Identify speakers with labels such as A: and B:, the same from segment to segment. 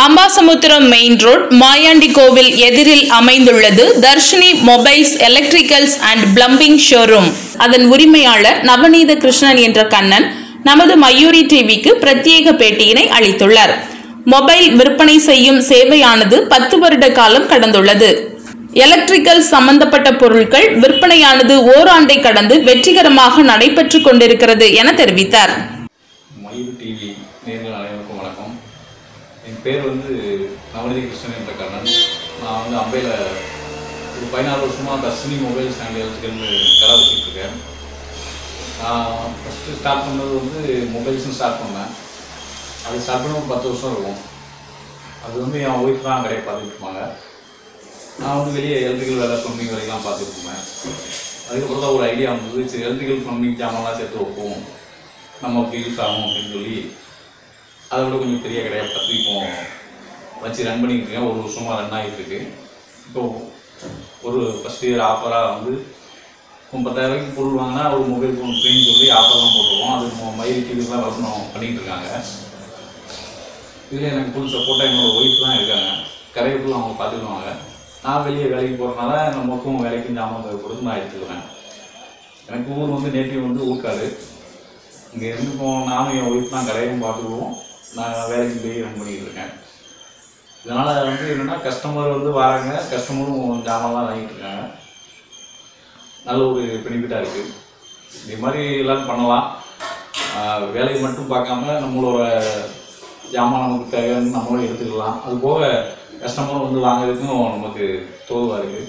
A: Ambasamudram main road Mayandi கோவில் எதிரில் அமைந்துள்ளது Darshini mobiles electricals and plumbing showroom அதன் உரிமையாளர் நவநீத கிருஷ்ணன் என்ற கண்ணன் நமது மயூரி டிவிக்கு பிரத்யேக பேட்டியினை அளித்துள்ளார் மொபைல் விற்பனை செய்யும் சேவையானது பத்து வருட காலம் கடந்துள்ளது எலக்ட்ரிக்கல் சம்பந்தப்பட்ட பொருட்கள் விற்பனையானது ஓராண்டை கடந்து வெற்றிகரமாக நடைபெற்றுக் கொண்டிருக்கிறது என தெரிவித்தார்
B: மயூர் டிவி நேர்கள் அனைவருக்கும் வணக்கம் என் பேர் வந்து நவநீதி கிருஷ்ணன் என்ற கண்ணன் நான் வந்து அம்பையில் ஒரு பதினாறு வருஷமாக தர்ஷினி மொபைல் ஸ்டாண்ட் எலக்ட்ரிக்கல்னு கடை வச்சுட்டு இருக்கேன் நான் ஃபஸ்ட்டு ஸ்டார்ட் பண்ணது வந்து மொபைல்ஸ்னு ஸ்டார்ட் பண்ணேன் அது ஸ்டார்ட் பண்ண ஒரு பத்து வருஷம் இருக்கும் அது வந்து என் ஒய்ஃப் தான் கடையை பார்த்துட்டு இருப்பாங்க நான் வந்து வெளியே எலக்ட்ரிக்கல் வேலை ப்ளம்பிங் வேலையெல்லாம் பார்த்துட்டு இருந்தேன் அதுக்கப்புறம் தான் ஒரு ஐடியா வந்தது சரி எலக்ட்ரிக்கல் ப்ளம்பிங் ஜாமான்லாம் சேர்த்து வைப்போம் நமக்கு யூஸ் ஆகும் அப்படின்னு சொல்லி அதை விட கொஞ்சம் பெரிய கடையாக பார்த்து இப்போ வச்சு ரன் பண்ணிக்கிட்டு இருக்கேன் ஒரு வருஷமாக ரன் ஆகிட்டு இருக்கு இப்போ ஒரு ஃபஸ்ட் இயர் ஆஃபராக வந்து இப்போ பத்தாயிரம் ரூபாய்க்கு பொருள் வாங்கினா ஒரு மொபைல் ஃபோன் ஃப்ரீன்னு சொல்லி ஆஃபர்லாம் போட்டுருவோம் அது நம்ம மயில் டிவிலாம் வளர்க்கணும் பண்ணிக்கிட்டு இருக்காங்க இதில் எனக்கு ஃபுல் சப்போர்ட்டாக என்னோட ஒய்ஃப் தான் இருக்காங்க கடையை ஃபுல்லாக அவங்க பார்த்துக்குவாங்க நான் வெளியே வேலைக்கு போகிறதுனால நமக்கும் வேலைக்கும் ஜாமான் தேவைப்படுது நான் எடுத்துக்கிறேன் எனக்கு ஊர் வந்து நேட்டிவ் வந்து ஊர்க்காடு இங்கே இருந்து இப்போ நானும் என் ஒய்ஃப் தான் கடையும் பார்த்துக்குவோம் நான் வேலைக்கு போய் ரன் பண்ணிக்கிட்டு இருக்கேன் இதனால் வந்து என்னென்னா கஸ்டமர் வந்து வராங்க கஸ்டமரும் ஜாமான்லாம் வாங்கிட்டு இருக்காங்க நல்ல ஒரு பெனிஃபிட்டாக இருக்குது இதே மாதிரி எல்லோரும் பண்ணலாம் ஆஹ் வேலையை மட்டும் பார்க்காம நம்மளோட ஜாமான் நமக்கு தேவையான நம்மளும் எடுத்துக்கலாம் அது போக கஸ்டமர் வந்து வாங்குறதுக்கும் நமக்கு தோதுவாக இருக்குது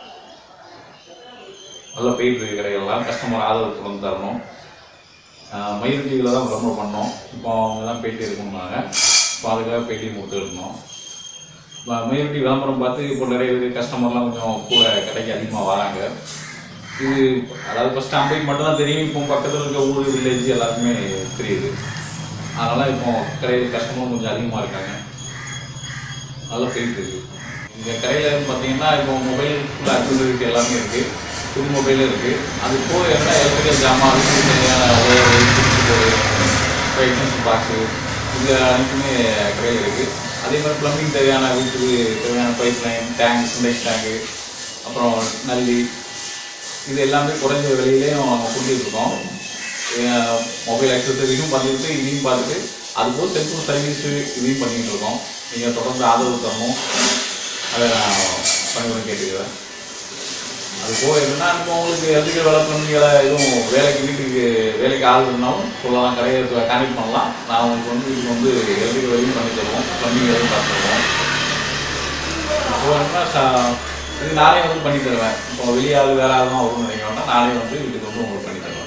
B: நல்லா போயிட்டு இருக்கு கடைகள்லாம் கஸ்டமர் ஆதரவு தொடர்ந்து தரணும் ஆஹ் மயில் டிவியில் தான் விளம்பரம் பண்ணோம் இப்போ அவங்க தான் பேட்டி இருக்கணும்னாங்க இப்போ அதுக்காக பேட்டி கொடுத்துருந்தோம் மயில் டிவி விளம்பரம் பார்த்து இப்போ நிறைய பேர் கஸ்டமர்லாம் கொஞ்சம் கூட கடைக்கு அதிகமாக வராங்க இது அதாவது ஃபஸ்ட்டு அம்பைக்கு மட்டும் தான் தெரியும் இப்போ பக்கத்தில் இருக்க ஊர் வில்லேஜ் எல்லாருக்குமே தெரியுது அதனால் இப்போ கடையில் கஸ்டமரும் கொஞ்சம் அதிகமாக இருக்காங்க நல்லா போயிட்டு இருக்கு இந்த கடையில் பார்த்தீங்கன்னா இப்போ மொபைல் ஃபுல் அக்சசரிஸ் எல்லாமே இருக்குது புது மொபைலும் இருக்குது அது போக என்ன எலக்ட்ரிக்கல் ஜாமான் அதுக்கு தேவையான எக்ஸ்டென்ஷன் பாக்ஸு இது அனைத்துமே கடையில் இருக்குது அதே மாதிரி ப்ளம்பிங் தேவையான வீட்டுக்கு தேவையான pipeline tank Syntex tank அப்புறம் நல்லி இது எல்லாமே குறைஞ்ச விலையிலையும் கொடுத்துட்டு இருக்கோம் மொபைல் அக்சசரிஸும் பார்த்துட்டு இதையும் பார்த்துட்டு அது போல் செல்ஃபோன் சர்வீஸு இதையும் பண்ணிக்கிட்டு இருக்கோம் நீங்கள் தொடர்ந்து ஆதரவு தரணும் அதை நான் பணிவுடன் கேட்டுக்கிறேன் அது போக என்னன்னா இப்போ உங்களுக்கு எலக்ட்ரிக்கல் வேலை பண்ணுறீங்கள எதுவும் வேலைக்கு வீட்டுக்கு வேலைக்கு ஆள் இருந்தாலும் சொல்லலாம் கடையை கான்டெக்ட் பண்ணலாம் நான் உங்களுக்கு வந்து இதுக்கு வந்து எலக்ட்ரிக்கல் வேலையும் பண்ணி தருவோம் ப்ளம்பிங் வேலையும் பார்த்து தருவோம் இப்போ என்னன்னா ச- இது நானே வந்து பண்ணி தருவேன் இப்போ வெளியே ஆள் வேற ஆளும் வரும்னு நினைக்க வேண்டாம் நானே வந்து வீட்டுக்கு வந்து உங்களுக்கு பண்ணி தருவேன்